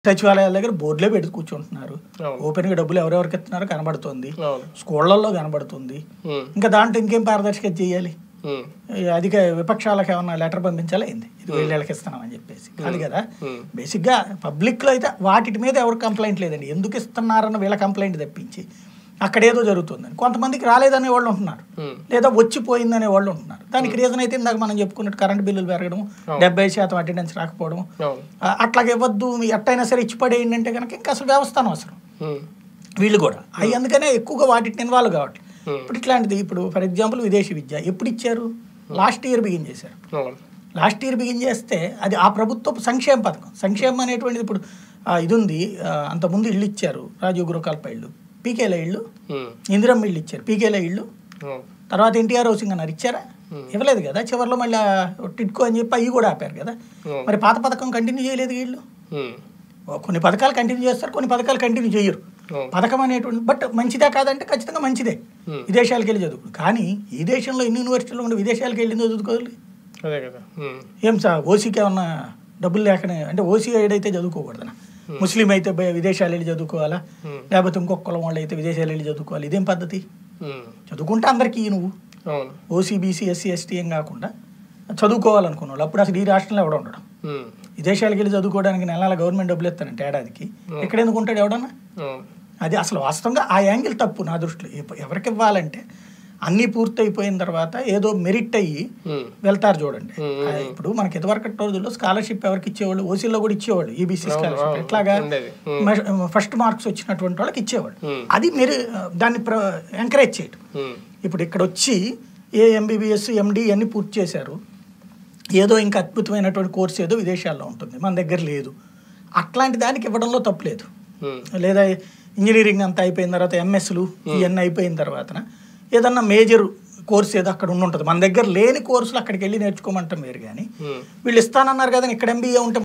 సచివాలయాల దగ్గర బోర్డులే పెట్టి కూర్చుంటున్నారు అవును. ఓపెన్ గా డబ్బులు ఎవరెవరికి ఇస్తున్నారో కనబడుతుంది అవును స్కూళ్ళల్లో కనబడుతుంది ఉమ్, ఇంకా దాంట్లో ఇంకేం పారదర్శకత చేయాలి ఉమ్, ఈ అధిక విపక్షాలకు ఏమన్నా లెటర్ పంపించాలా ఏంది ఇది వీళ్ళకి ఇస్తున్నామని చెప్పేసి కాదు కదా ఉమ్, బేసిక్ గా పబ్లిక్ లో అయితే వాటి మీద ఎవరు కంప్లైంట్ లేదండి ఎందుకు ఇస్తున్నారన్న వీళ్ళ కంప్లైంట్ తెప్పించి అక్కడ ఏదో జరుగుతుందని కొంతమందికి రాలేదనే వాళ్ళు ఉంటున్నారు ఉమ్, లేదా వచ్చిపోయిందనే వాళ్ళు ఉంటున్నారు దానికి రీజన్ అయితే ఇందాక మనం చెప్పుకున్నట్టు కరెంట్ బిల్లులు పెరగడం డెబ్బై శాతం అటెండెన్స్ రాకపోవడం అవును ఆ, అట్లాగే ఇవ్వద్దు మీ ఎట్టయినా సరే ఇచ్చి పడేయండి అంటే కనుక ఇంకా అసలు వ్యవస్థ అనవసరం ఉమ్, వీళ్ళు కూడా అవి అందుకనే ఎక్కువగా వాటిని ఇన్వాల్వ్ కావట్లేదు Hmm. ఇప్పుడు ఇట్లాంటిది ఇప్పుడు ఫర్ ఎగ్జాంపుల్ విదేశీ విద్య ఎప్పుడు ఇచ్చారు లాస్ట్ ఇయర్ బిగిన్ చేశారు అవును లాస్ట్ ఇయర్ బిగిన్ చేస్తే అది ఆ ప్రభుత్వపు సంక్షేమ పథకం సంక్షేమం అనేటువంటిది ఇప్పుడు ఆ, ఇది ఉంది ఆ, అంతకుముందు ఇల్లు ఇచ్చారు రాజీవ్ గృహకల్ప ఇల్లు పీకేల ఇల్లు ఉమ్, ఇందిరమ్మ ఇల్లు ఇచ్చారు పీకేల ఇల్లు అవును తర్వాత ఎన్టీఆర్ హౌసింగ్ అన్నారు ఇచ్చారా ఇవ్వలేదు కదా చివరిలో మళ్ళీ టిట్కో అని చెప్పి అవి కూడా ఆపారు కదా Hmm. మరి పాత పథకం కంటిన్యూ చేయలేదు వీళ్ళు ఉమ్, కొన్ని పథకాలు కంటిన్యూ చేస్తారు కొన్ని పథకాలు కంటిన్యూ చేయరు అవును పథకం అనేటువంటి బట్ మంచిదే కాదంటే ఖచ్చితంగా మంచిదే Hmm. విదేశాలకు వెళ్ళి చదువుకు కానీ ఈ దేశంలో ఎన్ని యూనివర్సిటీలు ఉండి విదేశాలకు వెళ్ళి చదువుకోవాలి అదే కదా ఉమ్, ఏం సార్ ఓసీకి ఏమన్నా డబ్బులు లేకనే అంటే ఓసీ ఏడైతే చదువుకోకూడదనా ముస్లిం అయితే బయ- విదేశాలు వెళ్ళి చదువుకోవాలా Hmm. లేకపోతే ఇంకొక కులం వాళ్ళు అయితే విదేశాలు వెళ్ళి చదువుకోవాలి ఇదేం పద్ధతి ఉమ్, చదువుకుంటే అందరికీ నువ్వు అవును ఓసీ బీసీ ఎస్సీ ఎస్టీ ఏం కాకుండా చదువుకోవాలనుకున్న వాళ్ళు అప్పుడు అసలు ఈ రాష్ట్రంలో ఎవడ ఉండడం ఉమ్, విదేశాలకు వెళ్ళి చదువుకోవడానికి నెల నెల గవర్నమెంట్ డబ్బులు ఇస్తానంటే ఏడాదికి ఇక్కడ ఎందుకు ఉంటాడు ఎవడన్నా అవును అది అసలు వాస్తవంగా ఆ యాంగిల్ తప్పు నా దృష్టిలో ఎప్ప- ఎవరికి ఇవ్వాలంటే అన్నీ పూర్తయిపోయిన తర్వాత ఏదో మెరిట్ అయ్యి ఉమ్, వెళ్తారు చూడండి Hmm. ఆ, ఇప్పుడు మనకి ఇదివరకు రోజుల్లో స్కాలర్షిప్ ఎవరికి ఇచ్చేవాళ్ళు ఓసీలో కూడా ఇచ్చేవాళ్ళు ఈబీసీ స్కాలర్షిప్ ఎట్లాగా ఉండేది. ఫస్ట్ మార్క్స్ వచ్చినటువంటి వాళ్ళకి ఇచ్చేవాళ్ళు Hmm. అది మీరు ఆ, దాన్ని ఎంకరేజ్ చేయటం ఉమ్, ఇప్పుడు ఇక్కడ వచ్చి ఏ ఎంబీబీఎస్ ఎండి అన్ని పూర్తి చేశారు ఏదో ఇంకా అద్భుతమైనటువంటి కోర్స్ ఏదో విదేశాల్లో ఉంటుంది మన దగ్గర లేదు అట్లాంటి దానికి ఇవ్వడంలో తప్పు లేదు ఉమ్, లేదా ఇంజనీరింగ్ అంతా అయిపోయిన తర్వాత ఎంఎస్లు ఇవన్నీ అయిపోయిన తర్వాత ఏదన్నా మేజర్ కోర్స్ ఏదో అక్కడ ఉండి ఉంటుంది మన దగ్గర లేని కోర్సులు అక్కడికి వెళ్ళి నేర్చుకోమంటాం వేరు కానీ ఉమ్. వీళ్ళు ఇస్తానన్నారు కదా ఇక్కడ ఎంబీఏ ఉంటే